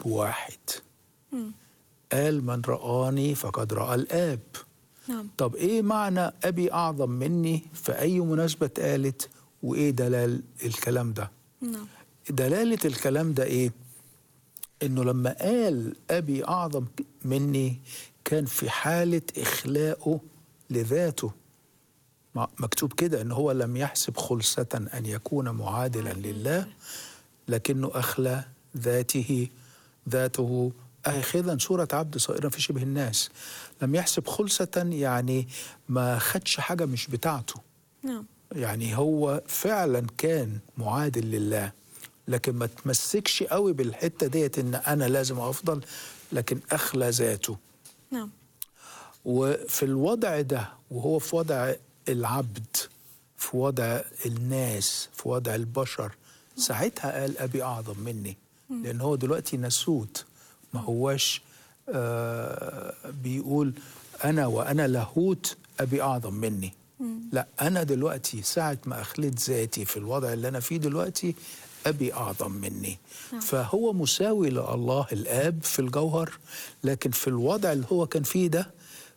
واحد مم. قال من رآني فقد رأى الآب نعم طب إيه معنى أبي أعظم مني في أي مناسبة اتقالت وإيه دلال الكلام ده نعم دلالة الكلام ده إيه إنه لما قال أبي أعظم مني كان في حالة إخلاءه لذاته م- مكتوب كده إن هو لم يحسب خلصة أن يكون معادلا لله لكنه أخلى ذاته ذاته آخذا صورة عبد صائرا في شبه الناس لم يحسب خلصة يعني ما خدش حاجة مش بتاعته نعم يعني هو فعلا كان معادل لله لكن ما تمسكش قوي بالحتة ديت ان انا لازم افضل لكن اخلى ذاته نعم وفي الوضع ده وهو في وضع العبد في وضع الناس في وضع البشر ساعتها قال ابي اعظم مني لان هو دلوقتي نسوت ما هواش آه بيقول انا وانا لاهوت ابي اعظم مني لا انا دلوقتي ساعه ما اخليت ذاتي في الوضع اللي انا فيه دلوقتي ابي اعظم مني فهو مساوي لله الاب في الجوهر لكن في الوضع اللي هو كان فيه ده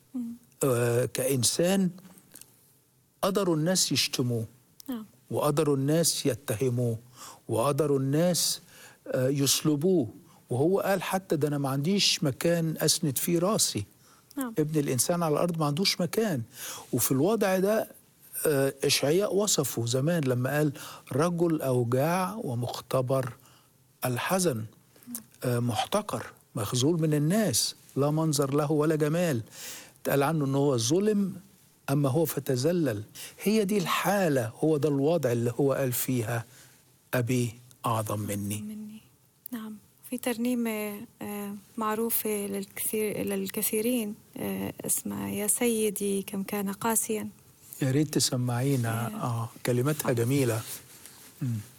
آه كانسان قدروا الناس يشتموه نعم وقدروا الناس يتهموه وقدروا الناس آه، يصلبوه وهو قال حتى ده انا ما عنديش مكان اسند فيه راسي نعم ابن الانسان على الارض ما عندوش مكان وفي الوضع ده آه، اشعياء وصفه زمان لما قال رجل اوجاع ومختبر الحزن آه، محتقر مخذول من الناس لا منظر له ولا جمال قال عنه ان هو ظلم اما هو فتذلل هي دي الحاله هو ده الوضع اللي هو قال فيها ابي اعظم مني مني نعم في ترنيمة آه، معروفة للكثير للكثيرين آه، اسمها يا سيدي كم كان قاسيا يا ريت تسمعينا اه كلماتها جميله مم.